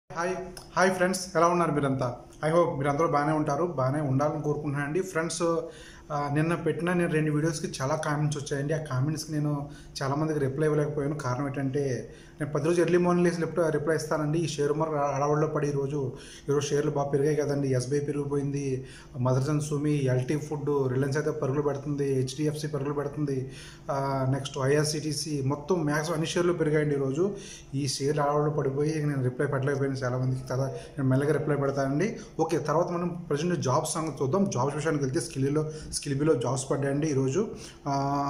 hi hi friends ఎలా ఉన్నారు మీరంతా ఐ హోప్ మీరందరూ బాగానే ఉంటారు బాగానే ఉండాలని కోరుకుంటున్నానండి ఫ్రెండ్స్ ఆ, నిన్న పెట్టిన నేను రెండు వీడియోస్కి చాలా కామెంట్స్ వచ్చాయండి ఆ కామెంట్స్కి నేను చాలా మందికి రిప్లై ఇవ్వలేకపోయాను కారణం ఏంటంటే నేను పది రోజు ఎర్లీ మార్నింగ్ లేసి రిప్లై రిప్లై ఇస్తానండి ఈ షేర్ మార్కెట్ అడవుల్లో పడి ఈరోజు ఈరోజు షేర్లు బాగా పెరిగాయి కదండి ఎస్బీఐ పెరిగిపోయింది మదర్సన్ సుమి ఎల్టీ ఫుడ్ రిలయన్స్ అయితే పరుగులు పెడుతుంది హెచ్డిఎఫ్సి పరుగులు పెడుతుంది నెక్స్ట్ ఐఆర్సిటీసీ మొత్తం మ్యాక్స్ అన్ని షేర్లు పెరిగాయండి ఈరోజు ఈ షేర్లు అడవుల్లో పడిపోయి నేను రిప్లై పెట్టలేకపోయాను చాలా మందికి తర్వాత నేను మెల్లగా రిప్లై పెడతానండి ఓకే తర్వాత మనం ప్రజెంట్ జాబ్స్ సంగతి చూద్దాం జాబ్స్ విషయానికి వెళ్తే స్కిల్లో స్కిల్బీలో జాబ్స్ పడ్డాయండి ఈరోజు ఆ,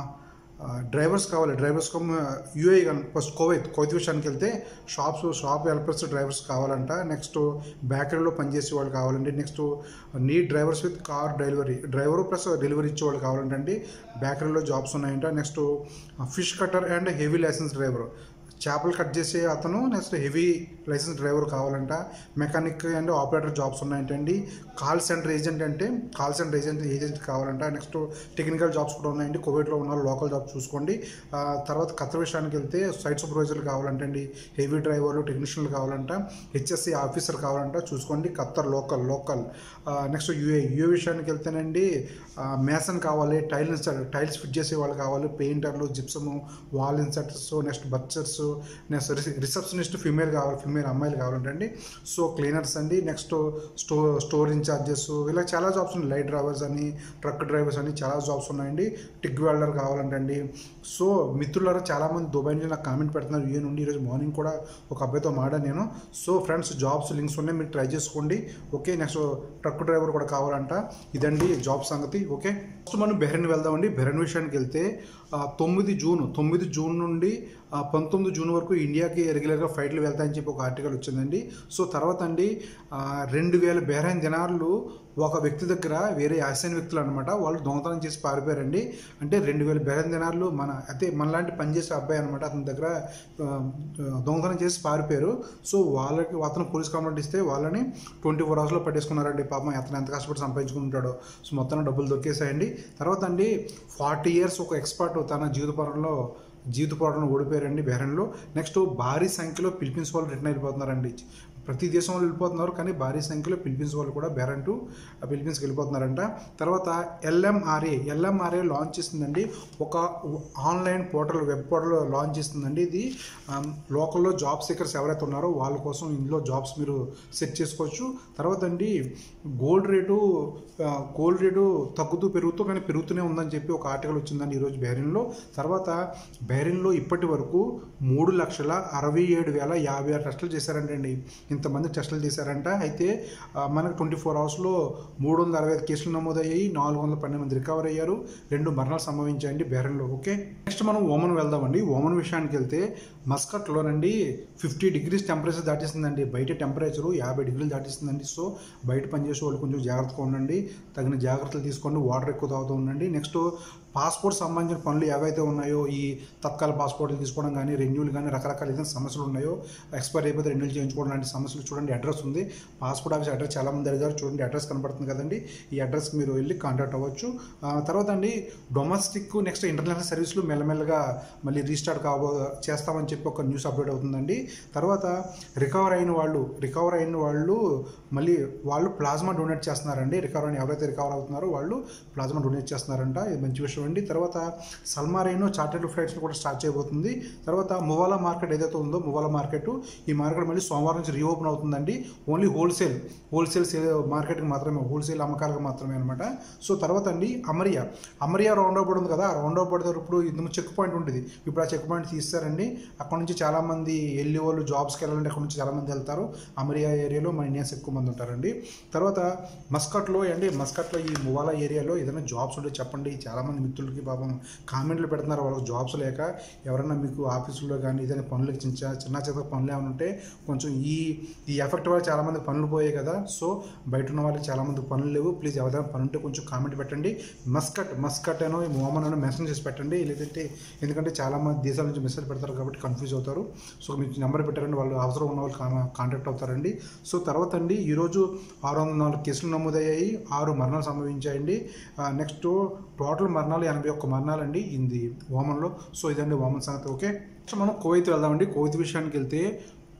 ఆ, డ్రైవర్స్ కావాలి డ్రైవర్స్ కమ్ యూఏ కానీ ఫస్ట్ కోవైత్ కోవైత్ విషయానికి వెళ్తే షాప్స్ షాప్ హెల్పర్స్ డ్రైవర్స్ కావాలంట నెక్స్ట్ బేకరీలో పనిచేసే వాళ్ళు కావాలండి next need drivers with car delivery driver plus delivery ఇచ్చే వాళ్ళు కావాలంటండి బేకరీలో జాబ్స్ ఉన్నాయంట next fish cutter and heavy licence driver చేపలు కట్ చేసే అతను నెక్స్ట్ హెవీ లైసెన్స్ డ్రైవర్ కావాలంట మెకానిక్ అండ్ ఆపరేటర్ జాబ్స్ ఉన్నాయంటండి కాల్ సెంటర్ ఏజెంట్ అంటే కాల్ సెంటర్ ఏజెంట్ ఏజెంట్ కావాలంట నెక్స్ట్ టెక్నికల్ జాబ్స్ కూడా ఉన్నాయండి కోవిడ్లో ఉన్న లోకల్ జాబ్స్ చూసుకోండి ఆ, తర్వాత కత్త విషయానికి వెళ్తే సైట్ సూపర్వైజర్లు కావాలంటండి హెవీ డ్రైవర్లు టెక్నీషియన్లు కావాలంట హెచ్ఎస్సి ఆఫీసర్ కావాలంట చూసుకోండి Qatar local local next UAE UAE విషయానికి వెళ్తేనండి మేసన్ కావాలి టైల్ ఇన్సర్ టైల్స్ ఫిట్ చేసే వాళ్ళు కావాలి పెయింటర్లు gypsum wall inserters next butchers next receptionist female కావాలి ఫీమేల్ అమ్మాయిలు కావాలంటండి సో క్లీనర్స్ అండి నెక్స్ట్ స్టో స్టోర్ ఇన్ఛార్జెస్ ఇలా చాలా జాబ్స్ ఉన్నాయి లైట్ డ్రైవర్స్ అని ట్రక్ డ్రైవర్స్ అని చాలా జాబ్స్ ఉన్నాయండి టిగ్ వెల్డర్ కావాలంటండి సో మిత్రులారా చాలామంది దుబాయ్ నుంచి నాకు కామెంట్ పెడుతున్నారు ఏ నుండి ఈరోజు మార్నింగ్ కూడా ఒక అబ్బాయితో మాడా నేను సో ఫ్రెండ్స్ జాబ్స్ లింక్స్ ఉన్నాయి మీరు ట్రై చేసుకోండి ఓకే నెక్స్ట్ ట్రక్ డ్రైవర్ కూడా కావాలంట ఇదండి జాబ్ సంగతి ఓకే ఫస్ట్ మనం బెహ్రెన్ వెళ్దామండి బెహ్రెన్ విషయానికి వెళ్తే ఆ, తొమ్మిది జూన్ తొమ్మిది జూన్ నుండి ఆ, పంతొమ్మిది జూన్ వరకు ఇండియాకి రెగ్యులర్గా ఫ్లైట్లు వెళ్తాయని చెప్పి ఒక ఆర్టికల్ వచ్చిందండి సో తర్వాత అండి ఆ, రెండు వేల బెహ్రైన్ దినార్లు ఒక వ్యక్తి దగ్గర వేరే ఆసియన్ వ్యక్తులు అనమాట వాళ్ళు దొంగతనం చేసి పారిపోయారండి అంటే రెండు వేల బెహ్రైన్ దినార్లు మన అయితే మనలాంటి పనిచేసే అబ్బాయి అనమాట అతని దగ్గర ఆ, దొంగతనం చేసి పారిపోయారు సో వాళ్ళకి అతను పోలీస్ కంప్లైంట్ ఇస్తే వాళ్ళని ట్వంటీ ఫోర్ అవర్స్లో పట్టేసుకున్నారండి పాపం అతను ఎంత కష్టపడి సంపాదించుకుంటాడో సో మొత్తం డబ్బులు దొక్కేసాయండి తర్వాత అండి ఫార్టీ ఇయర్స్ ఒక ఎక్స్పర్ట్ తన జీవిత పరంలో జీవిత పోరాటంలో ఓడిపోయారండి బెహ్రెన్లో నెక్స్ట్ భారీ సంఖ్యలో ఫిలిపీన్స్ వాళ్ళు రిటర్న్ అయిపోతున్నారండి ప్రతి దేశం వాళ్ళు వెళ్ళిపోతున్నారు కానీ భారీ సంఖ్యలో ఫిలిపీన్స్ వాళ్ళు కూడా బెహ్రెన్ టు ఫిలిపీన్స్కి వెళ్ళిపోతున్నారంట తర్వాత ఎల్ఎంఆర్ఏ ఎల్ఎంఆర్ఏ లాంచ్ చేస్తుందండి ఒక online portal web portal launch చేస్తుందండి ఇది ఆమ్, లోకల్లో జాబ్ సీకర్స్ ఎవరైతే ఉన్నారో వాళ్ళ కోసం ఇందులో జాబ్స్ మీరు సెట్ చేసుకోవచ్చు తర్వాత అండి గోల్డ్ రేటు ఆ, గోల్డ్ రేటు తగ్గుతూ పెరుగుతూ కానీ పెరుగుతూనే ఉందని చెప్పి ఒక ఆర్టికల్ వచ్చిందండి ఈరోజు బెహ్రెన్లో తర్వాత బెహ్రెన్లో ఇప్పటి వరకు మూడు లక్షల అరవై ఏడు వేల యాభై ఆరు టెస్టులు చేశారంటండి ఇంతమంది టెస్టులు చేశారంట అయితే ఆ, మనకు ట్వంటీ ఫోర్ అవర్స్లో మూడు వందల అరవై ఐదు కేసులు నమోదయ్యాయి నాలుగు వందల పన్నెండు మంది రికవర్ అయ్యారు రెండు మరణాలు సంభవించాయండి బెహ్రెన్లో ఓకే నెక్స్ట్ మనం ఓమన్ వెళ్దామండి ఓమన్ విషయానికి వెళ్తే మస్కట్లోనండి ఫిఫ్టీ డిగ్రీస్ టెంపరేచర్ దాటిస్తుందండి బయట టెంపరేచరు యాభై డిగ్రీలు దాటిస్తుందండి సో బయట పనిచేసే వాళ్ళు కొంచెం జాగ్రత్తగా ఉండండి తగిన జాగ్రత్తలు తీసుకోండి వాటర్ ఎక్కువ తాగుతూ ఉండండి నెక్స్ట్ పాస్పోర్ట్ సంబంధించిన పనులు ఏవైతే ఉన్నాయో ఈ తత్కాల పాస్పోర్ట్లు తీసుకోవడం కానీ రెన్యూలు కానీ రకరకాల ఏదైనా సమస్యలు ఉన్నాయో ఎక్స్పైర్ అయిపోతే రెన్యూల్ చేయించుకోవడం లాంటి సమస్యలు చూడండి అడ్రస్ ఉంది పాస్పోర్ట్ ఆఫీస్ అడ్రస్ చాలా మంది అడిగారు చూడండి అడ్రస్ కనపడుతుంది కదండి ఈ అడ్రస్కి మీరు వెళ్ళి కాంటాక్ట్ అవ్వచ్చు ఆ, తర్వాత అండి డొమెస్టిక్ నెక్స్ట్ ఇంటర్నేషనల్ సర్వీసులు మెల్లమెల్లగా మళ్ళీ రీస్టార్ట్ కాబో చేస్తామని చెప్పి ఒక న్యూస్ అప్డేట్ అవుతుందండి తర్వాత రికవర్ అయిన వాళ్ళు రికవర్ అయిన వాళ్ళు మళ్ళీ వాళ్ళు ప్లాస్మా డొనేట్ చేస్తున్నారండి రికవర్ అయిన ఎవరైతే రికవర్ అవుతున్నారో వాళ్ళు ప్లాస్మా డొనేట్ చేస్తున్నారంట ఇది మంచి విషయం అండి తర్వాత సల్మారైనో చార్టెడ్ ఫ్లైట్స్ కూడా స్టార్ట్ చేయబోతుంది తర్వాత మువాలా మార్కెట్ ఏదైతే ఉందో మువాలా మార్కెట్ ఈ మార్కెట్ మళ్ళీ సోమవారం నుంచి రీఓపెన్ అవుతుందండి ఓన్లీ హోల్సేల్ హోల్సేల్ సేల్ మార్కెట్కి మాత్రమే హోల్సేల్ అమ్మకాలకు మాత్రమే అనమాట సో తర్వాత అండి అమరియా అమరియా రౌండ్ అప్ ఉంది కదా ఆ రౌండ్ అప్ దగ్గర ఇప్పుడు ఇందులో చెక్ పాయింట్ ఉండేది ఇప్పుడు ఆ చెక్ పాయింట్ తీస్తారండి అక్కడ నుంచి చాలామంది వెళ్ళే వాళ్ళు జాబ్స్కి వెళ్ళాలంటే అక్కడ నుంచి చాలామంది వెళ్తారు అమరియా ఏరియాలో మన ఇండియన్స్ ఎక్కువ మంది ఉంటారండి తర్వాత మస్కట్లో అండి మస్కట్లో ఈ మువాలా ఏరియాలో ఏదైనా జాబ్స్ ఉంటే చెప్పండి చాలామంది మిత్రులకి పాపం కామెంట్లు పెడుతున్నారు వాళ్ళకి జాబ్స్ లేక ఎవరైనా మీకు ఆఫీసుల్లో కానీ ఏదైనా పనులు చిన్న చిన్న చిన్న పనులు ఏమైనా ఉంటే కొంచెం ఈ ఈ ఎఫెక్ట్ వల్ల చాలామంది పనులు పోయాయి కదా సో బయట ఉన్న వాళ్ళకి చాలామంది పనులు లేవు ప్లీజ్ ఎవరైనా పని ఉంటే కొంచెం కామెంట్ పెట్టండి మస్కట్ మస్కట్ అనో ఈ మోమన్ అనో మెసేజ్ చేసి పెట్టండి లేదంటే ఎందుకంటే చాలామంది దేశాల నుంచి మెసేజ్ పెడతారు కాబట్టి కన్ఫ్యూజ్ అవుతారు సో మీకు నెంబర్ పెట్టారండి వాళ్ళు అవసరం ఉన్న వాళ్ళు కామ- కాంటాక్ట్ అవుతారండి సో తర్వాత అండి ఈరోజు ఆరు వందల నాలుగు కేసులు నమోదయ్యాయి ఆరు మరణాలు సంభవించాయండి నెక్స్ట్ టోటల్ మరణాలు ఎనభై ఒక్క మరణాలు అండి ఇది ఓమన్లో సో ఇదండి ఓమన్ సంగతి ఓకే నెక్స్ట్ మనం కోవైత్ వెళ్దామండి కోవైత్ విషయానికి వెళ్తే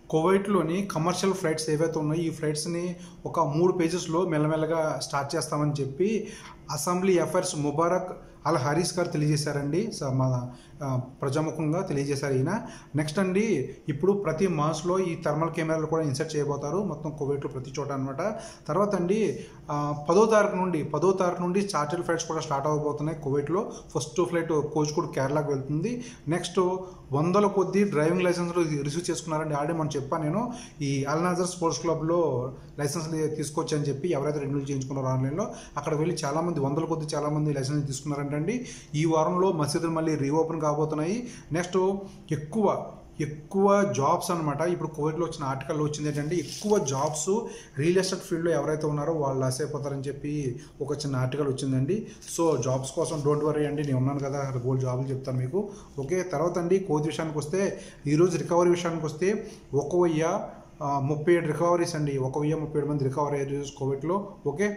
కువైట్లోని కమర్షియల్ ఫ్లైట్స్ ఏవైతే ఉన్నాయో ఈ ఫ్లైట్స్ని ఒక మూడు పేజెస్లో మెల్లమెల్లగా స్టార్ట్ చేస్తామని చెప్పి assembly affairs Mubarak Al Haris గారు తెలియజేశారండి స- మన ఆ, ప్రజాముఖంగా తెలియజేశారు ఈయన నెక్స్ట్ అండి ఇప్పుడు ప్రతి మాస్లో ఈ థర్మల్ కెమెరాలు కూడా ఇన్సర్ట్ చేయబోతారు మొత్తం కువైట్లో ప్రతి చోట అనమాట తర్వాత అండి ఆ, పదో తారీఖు నుండి పదో తారీఖు నుండి చార్టెడ్ ఫ్లైట్స్ కూడా స్టార్ట్ అవ్వబోతున్నాయి కువైట్లో ఫస్ట్ ఫ్లైట్ కోచ్కూడ్ కేరళకు వెళ్తుంది నెక్స్ట్ వందల కొద్ది డ్రైవింగ్ లైసెన్స్లు రిసీవ్ చేసుకున్నారండి ఆల్రెడీ మనం చెప్పాను నేను ఈ అల్నాజర్ స్పోర్ట్స్ క్లబ్లో లైసెన్స్ తీసుకొచ్చి అని చెప్పి ఎవరైతే రెన్యూల్ చేయించుకున్నారో ఆన్లైన్లో అక్కడ వెళ్ళి చాలామంది వందల కొద్ది చాలామంది లైసెన్స్ తీసుకున్నారంటండి ఈ వారంలో మసీదులు మళ్ళీ రీఓపెన్ కాబోతున్నాయి నెక్స్ట్ ఎక్కువ ఎక్కువ జాబ్స్ అనమాట ఇప్పుడు కోవిడ్లో వచ్చిన ఆర్టికల్లో వచ్చింది ఏంటంటే ఎక్కువ జాబ్స్ రియల్ ఎస్టేట్ ఫీల్డ్లో ఎవరైతే ఉన్నారో వాళ్ళు లాస్ అయిపోతారని చెప్పి ఒక చిన్న ఆర్టికల్ వచ్చిందండి సో జాబ్స్ కోసం డోంట్ వరీ అండి నేను ఉన్నాను కదా గోల్డ్ జాబులు చెప్తాను మీకు ఓకే తర్వాత అండి కోవిడ్ విషయానికి వస్తే ఈరోజు రికవరీ విషయానికి వస్తే ఒక వెయ్యి ఆ, ముప్పై ఏడు రికవరీస్ అండి ఒక వెయ్యి ముప్పై ఏడు మంది రికవరీ అయ్యారు కోవిడ్లో ఓకే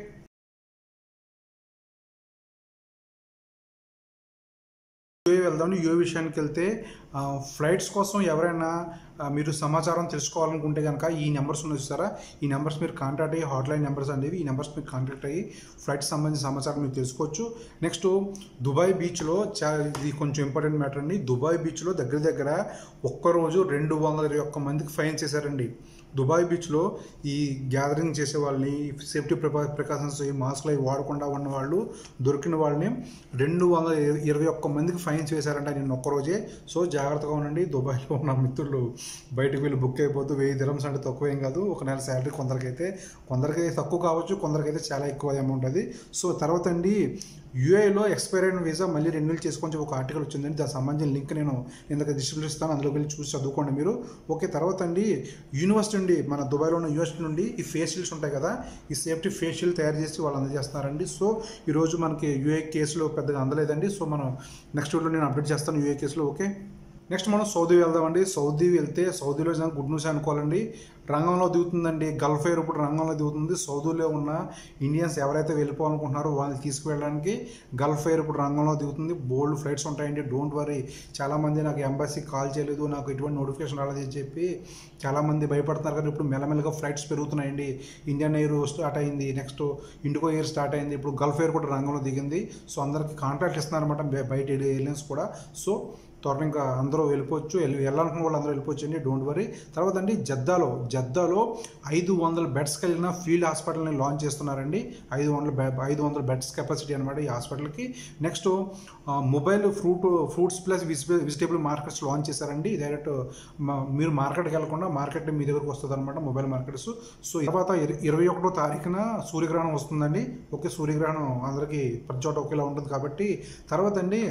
యూఏ వెళ్దాం యూఏ విషయానికి వెళ్తే ఆ, ఫ్లైట్స్ కోసం ఎవరైనా ఆ, మీరు సమాచారం తెలుసుకోవాలనుకుంటే కనుక ఈ నెంబర్స్ ఉన్నాయి చూసారా ఈ నెంబర్స్ మీరు కాంటాక్ట్ అయ్యి హాట్లైన్ నెంబర్స్ అనేవి ఈ నెంబర్స్ మీరు కాంటాక్ట్ అయ్యి ఫ్లైట్స్ సంబంధించిన సమాచారం మీరు తెలుసుకోవచ్చు నెక్స్ట్ దుబాయ్ బీచ్లో చా ఇది కొంచెం ఇంపార్టెంట్ మ్యాటర్ అండి దుబాయ్ బీచ్లో దగ్గర దగ్గర ఒక్కరోజు రెండు వందల ఇరవై ఒక్క మందికి ఫైన్ చేశారండి దుబాయ్ బీచ్లో ఈ గ్యాదరింగ్ చేసే వాళ్ళని సేఫ్టీ ప్రికా ప్రికాషన్స్ ఈ మాస్క్లు అవి వాడకుండా ఉన్న వాళ్ళు దొరికిన వాళ్ళని రెండు వందల ఇరవై ఒక్క మందికి ఫైన్స్ వేశారంట నేను ఒక్కరోజే సో జాగ్రత్తగా ఉండండి దుబాయ్లో ఉన్న మిత్రులు బయటకు వెళ్ళి బుక్ అయిపోతూ వెయ్యి దిరమ్స్ అంటే తక్కువ ఏం కాదు ఒక నెల శాలరీ కొందరికైతే కొందరికైతే తక్కువ కావచ్చు కొందరికైతే చాలా ఎక్కువ అమౌంట్ అది సో తర్వాత అండి యూఏలో ఎక్స్పైర్ అయిన వీసా మళ్ళీ రెన్యూల్ చేసుకొని ఒక ఆర్టికల్ వచ్చిందండి దానికి సంబంధించిన లింక్ నేను ఇందాక డిస్క్రిప్షన్ ఇస్తాను అందులోకి వెళ్ళి చూసి చదువుకోండి మీరు ఓకే తర్వాత అండి యూనివర్సిటీ నుండి మన దుబాయ్లో ఉన్న యూనివర్సిటీ నుండి ఈ ఫేస్ షీల్డ్స్ ఉంటాయి కదా ఈ సేఫ్టీ ఫేస్ షీల్డ్ తయారు చేసి వాళ్ళు అందజేస్తున్నారండి సో ఈరోజు మనకి యూఏ కేసులో పెద్దగా అందలేదండి సో మనం నెక్స్ట్ వీడియో నేను అప్డేట్ చేస్తాను యూఏ కేసులో ఓకే నెక్స్ట్ మనం సౌదీ వెళ్దామండి సౌదీ వెళ్తే సౌదీలో జనం గుడ్ న్యూస్ అనుకోవాలండి రంగంలో దిగుతుందండి గల్ఫ్ ఎయిర్ ఇప్పుడు రంగంలో దిగుతుంది సౌదీలో ఉన్న ఇండియన్స్ ఎవరైతే వెళ్ళిపోవాలనుకుంటున్నారో వాళ్ళని తీసుకువెళ్ళడానికి గల్ఫ్ ఎయిర్ ఇప్పుడు రంగంలో దిగుతుంది బోల్డ్ ఫ్లైట్స్ ఉంటాయండి డోంట్ వరీ చాలామంది నాకు ఎంబసీ కాల్ చేయలేదు నాకు ఎటువంటి నోటిఫికేషన్ రాలేదని చెప్పి చాలామంది భయపడుతున్నారు కానీ ఇప్పుడు మెల్లమెల్లగా ఫ్లైట్స్ పెరుగుతున్నాయండి ఇండియన్ ఎయిర్ స్టార్ట్ అయింది నెక్స్ట్ ఇండిగో ఎయిర్ స్టార్ట్ అయింది ఇప్పుడు గల్ఫ్ ఎయిర్ కూడా రంగంలో దిగింది సో అందరికి కాంట్రాక్ట్ ఇస్తున్నారన్నమాట బయ- బయట ఎయిర్లైన్స్ కూడా సో త్వరగా ఇంకా అందరూ వెళ్ళిపోవచ్చు వెళ్ళి వెళ్ళాలనుకున్న వాళ్ళు అందరూ వెళ్ళిపోవచ్చు అండి డోంట్ వరీ తర్వాత అండి జద్దాలో జద్దాలో ఐదు వందల బెడ్స్ కలిగిన ఫీల్డ్ హాస్పిటల్ని లాంచ్ చేస్తున్నారండి ఐదు వందల బె ఐదు వందల బెడ్స్ కెపాసిటీ అనమాట ఈ హాస్పిటల్కి next mobile fruit fruits plus vegetable markets launch చేశారండి డైరెక్ట్ మ- మీరు మార్కెట్కి వెళ్ళకుండా మార్కెట్ మీ దగ్గరకు వస్తుంది అనమాట మొబైల్ మార్కెట్స్ సో తర్వాత ఇర- ఇరవై ఒకటో తారీఖున సూర్యగ్రహణం వస్తుందండి ఓకే సూర్యగ్రహణం అందరికీ ప్రతి చోట ఒకేలా ఉంటుంది కాబట్టి తర్వాత అండి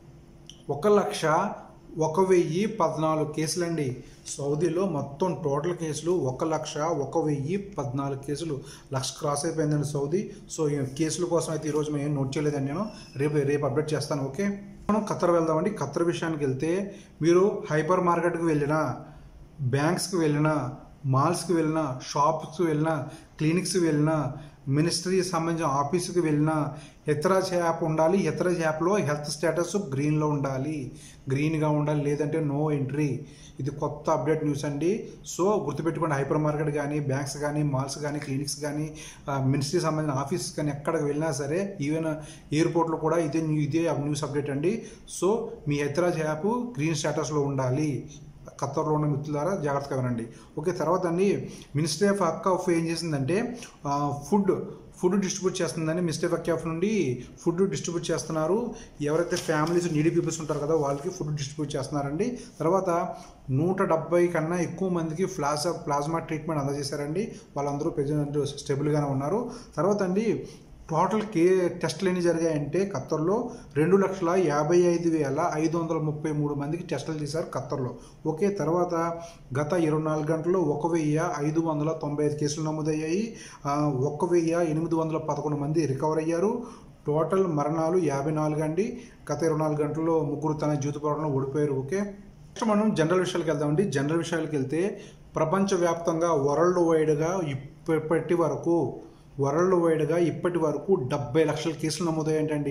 ఒక లక్ష ఒక వెయ్యి పద్నాలుగు కేసులండి సౌదీలో మొత్తం టోటల్ కేసులు ఒక లక్ష ఒక వెయ్యి పద్నాలుగు కేసులు లక్ష క్రాస్ అయిపోయిందండి సౌదీ సో ఈ కేసుల కోసం అయితే ఈరోజు మేము ఏం నోట్ చేయలేదండి నేను రేపు రేపు అప్డేట్ చేస్తాను ఓకే మనం ఖత్తర్ వెళ్దామండి ఖత్తర్ విషయానికి వెళ్తే మీరు హైపర్ మార్కెట్కి వెళ్ళినా బ్యాంక్స్కి వెళ్ళినా మాల్స్కి వెళ్ళినా షాప్స్కి వెళ్ళినా క్లినిక్స్కి వెళ్ళినా మినిస్ట్రీకి సంబంధించిన ఆఫీస్కి వెళ్ళినా హెత్రాజ్ యాప్ ఉండాలి హెత్రాజ్ యాప్లో హెల్త్ స్టేటస్ గ్రీన్లో ఉండాలి గ్రీన్గా ఉండాలి లేదంటే నో ఎంట్రీ ఇది కొత్త అప్డేట్ న్యూస్ అండి సో గుర్తుపెట్టుకోండి హైపర్ మార్కెట్ కానీ బ్యాంక్స్ కానీ మాల్స్ కానీ క్లినిక్స్ కానీ మినిస్ట్రీ సంబంధించిన ఆఫీస్ కానీ ఎక్కడికి వెళ్ళినా సరే ఈవెన్ ఎయిర్పోర్ట్లో కూడా ఇదే న్యూ ఇదే న్యూస్ అప్డేట్ అండి సో మీ హెత్రాజ్ యాప్ గ్రీన్ స్టేటస్లో ఉండాలి ఖత్తర్లో ఉన్న మిత్రులారా జాగ్రత్తగా వినండి ఓకే తర్వాత అండి మినిస్ట్రీ ఆఫ్ హక్ ఆఫ్ ఏం చేసిందంటే ఆ, ఫుడ్ ఫుడ్ డిస్ట్రిబ్యూట్ చేస్తుందని మినిస్ట్రీ ఆఫ్ హక్ ఆఫ్ నుండి ఫుడ్ డిస్ట్రిబ్యూట్ చేస్తున్నారు ఎవరైతే ఫ్యామిలీస్ నీడీ పీపుల్స్ ఉంటారు కదా వాళ్ళకి ఫుడ్ డిస్ట్రిబ్యూట్ చేస్తున్నారండి తర్వాత నూట డెబ్బై కన్నా ఎక్కువ మందికి ప్లాజా ప్లాజ్మా ట్రీట్మెంట్ అందజేశారండి వాళ్ళందరూ ప్రజెంట్ స్టేబుల్గానే ఉన్నారు తర్వాత అండి టోటల్ కే టెస్టులు ఎన్ని జరిగాయంటే ఖత్తర్లో రెండు లక్షల యాభై ఐదు వేల ఐదు వందల ముప్పై మూడు మందికి టెస్టులు చేశారు ఖత్తర్లో ఓకే తర్వాత గత ఇరవై నాలుగు గంటల్లో ఒక వెయ్యి ఐదు వందల తొంభై ఐదు కేసులు నమోదయ్యాయి ఆ, ఒక వెయ్యి ఎనిమిది వందల పదకొండు మంది రికవర్ అయ్యారు టోటల్ మరణాలు యాభై నాలుగు అండి గత ఇరవై నాలుగు గంటల్లో ముగ్గురు తన జీవిత పోరాటంలో ఓడిపోయారు ఓకే నెక్స్ట్ మనం జనరల్ విషయాలకు వెళ్దామండి జనరల్ విషయాలకు వెళ్తే ప్రపంచవ్యాప్తంగా వరల్డ్ వైడ్గా ఇప్పటి వరకు వరల్డ్ వైడ్గా ఇప్పటి వరకు డెబ్బై లక్షల కేసులు నమోదయ్యాయంటండి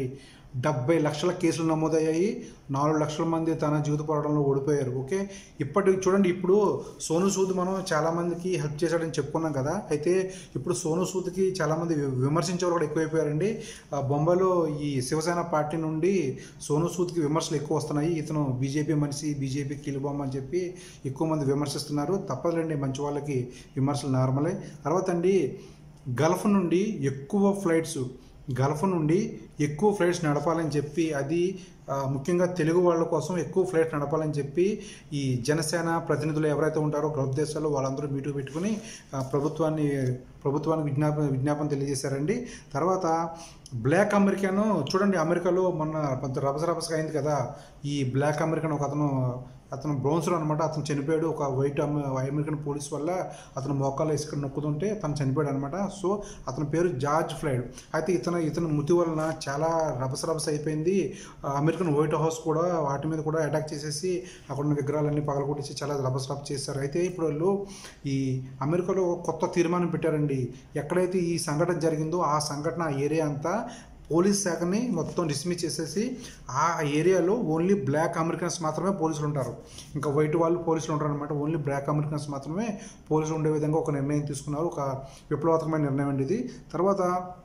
డెబ్బై లక్షల కేసులు నమోదయ్యాయి నాలుగు లక్షల మంది తన జీవిత పోరాటంలో ఓడిపోయారు ఓకే ఇప్పటి చూడండి ఇప్పుడు సోను సూద్ మనం చాలామందికి హెల్ప్ చేశాడని చెప్పుకున్నాం కదా అయితే ఇప్పుడు సోను సూద్కి చాలామంది వి- విమర్శించేవారు కూడా ఎక్కువైపోయారండి ఆ బొంబాయిలో ఈ శివసేన పార్టీ నుండి సోను సూద్కి విమర్శలు ఎక్కువ వస్తున్నాయి ఇతను బీజేపీ మనిషి బీజేపీ కీలుబొమ్మ అని చెప్పి ఎక్కువ మంది విమర్శిస్తున్నారు తప్పదులేండి మంచి వాళ్ళకి విమర్శలు నార్మలే తర్వాత అండి గల్ఫ్ నుండి ఎక్కువ ఫ్లైట్స్ గల్ఫ్ నుండి ఎక్కువ ఫ్లైట్స్ నడపాలని చెప్పి అది ఆ, ముఖ్యంగా తెలుగు వాళ్ళ కోసం ఎక్కువ ఫ్లైట్స్ నడపాలని చెప్పి ఈ జనసేన ప్రతినిధులు ఎవరైతే ఉంటారో గల్ఫ్ దేశాల్లో వాళ్ళందరూ మీటింగ్ పెట్టుకుని ఆ, ప్రభుత్వాన్ని ప్రభుత్వానికి విజ్ఞాపన విజ్ఞాపన తెలియజేశారండి తర్వాత బ్లాక్ అమెరికన్ చూడండి అమెరికాలో మొన్న కొంత రభస రభసగా అయింది కదా ఈ బ్లాక్ అమెరికన్ ఒక అతను అతను బ్రౌన్సర్ అనమాట అతను చనిపోయాడు ఒక వైట్ అమె- అమెరికన్ పోలీస్ వల్ల అతను మోకాలు ఇసుక నొక్కుతుంటే తను చనిపోయాడు అనమాట సో అతని పేరు జార్జ్ ఫ్లైడ్ అయితే ఇతను ఇతను మృతి వలన చాలా రభస రభస అయిపోయింది ఆ, అమెరికన్ వైట్ హౌస్ కూడా వాటి మీద కూడా అటాక్ చేసేసి అక్కడ ఉన్న విగ్రహాలన్నీ పగలగొట్టేసి చాలా రభస రభస చేశారు అయితే ఇప్పుడు వాళ్ళు ఈ అమెరికాలో ఒక కొత్త తీర్మానం పెట్టారండి ఎక్కడైతే ఈ సంఘటన జరిగిందో ఆ సంఘటన ఆ ఏరియా అంతా పోలీస్ శాఖని మొత్తం డిస్మిస్ చేసేసి ఆ ఏరియాలో ఓన్లీ బ్లాక్ అమెరికన్స్ మాత్రమే పోలీసులు ఉంటారు ఇంకా వైట్ వాళ్ళు పోలీసులు ఉంటారు అనమాట ఓన్లీ బ్లాక్ అమెరికన్స్ మాత్రమే పోలీసులు ఉండే విధంగా ఒక నిర్ణయం తీసుకున్నారు ఒక విప్లవాత్మకమైన నిర్ణయం అండి ఇది తర్వాత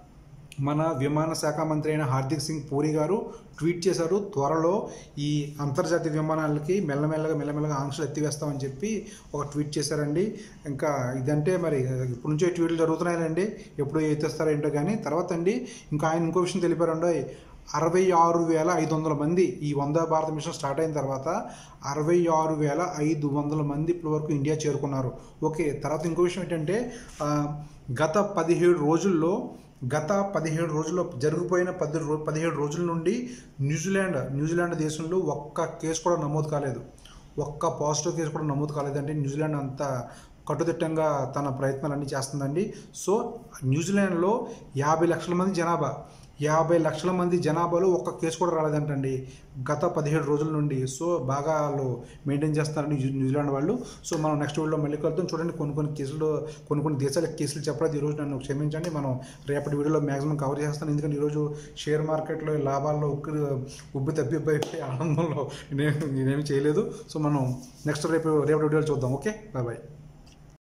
మన విమాన శాఖ మంత్రి అయిన హార్దిక్ సింగ్ పూరి గారు ట్వీట్ చేశారు త్వరలో ఈ అంతర్జాతీయ విమానాలకి మెల్లమెల్లగా మెల్లమెల్లగా ఆంక్షలు ఎత్తివేస్తామని చెప్పి ఒక ట్వీట్ చేశారండి ఇంకా ఇదంటే మరి ఇప్పటి నుంచే ట్వీట్లు జరుగుతున్నాయండి ఎప్పుడు ఎత్తేస్తారో ఏంటో కానీ తర్వాత అండి ఇంకా ఆయన ఇంకో విషయం తెలిపారండి అరవై ఆరు వేల ఐదు వందల మంది ఈ వంద భారత మిషన్ స్టార్ట్ అయిన తర్వాత అరవై ఆరు వేల ఐదు వందల మంది ఇప్పటి వరకు ఇండియా చేరుకున్నారు ఓకే తర్వాత ఇంకో విషయం ఏంటంటే ఆ, గత పదిహేడు రోజుల్లో గత పదిహేడు రోజుల్లో జరిగిపోయిన పది రో పదిహేడు రోజుల నుండి న్యూజిలాండ్ న్యూజిలాండ్ దేశంలో ఒక్క కేసు కూడా నమోదు కాలేదు ఒక్క పాజిటివ్ కేసు కూడా నమోదు కాలేదంటే న్యూజిలాండ్ అంత కట్టుదిట్టంగా తన ప్రయత్నాలన్నీ చేస్తుందండి సో న్యూజిలాండ్లో యాభై లక్షల మంది జనాభా యాభై లక్షల మంది జనాభాలో ఒక్క కేసు కూడా రాలేదంటండి గత పదిహేడు రోజుల నుండి సో బాగా వాళ్ళు మెయింటైన్ చేస్తున్నారండి న్యూ- న్యూజిలాండ్ వాళ్ళు సో మనం నెక్స్ట్ వీడియోలో మళ్ళీ కలుద్దాం చూడండి కొన్ని కొన్ని కేసులు కొన్ని కొన్ని దేశాల కేసులు చెప్పలేదు ఈరోజు నన్ను క్షమించండి మనం రేపటి వీడియోలో మ్యాక్సిమం కవర్ చేస్తాను ఎందుకంటే ఈరోజు షేర్ మార్కెట్లో లాభాల్లో ఉక్కి ఉబ్బి తప్పిపోయి ఆనందంలో నేను నేనేమి చేయలేదు సో మనం నెక్స్ట్ రేపు రేపటి వీడియోలో చూద్దాం ఓకే బాయ్ బాయ్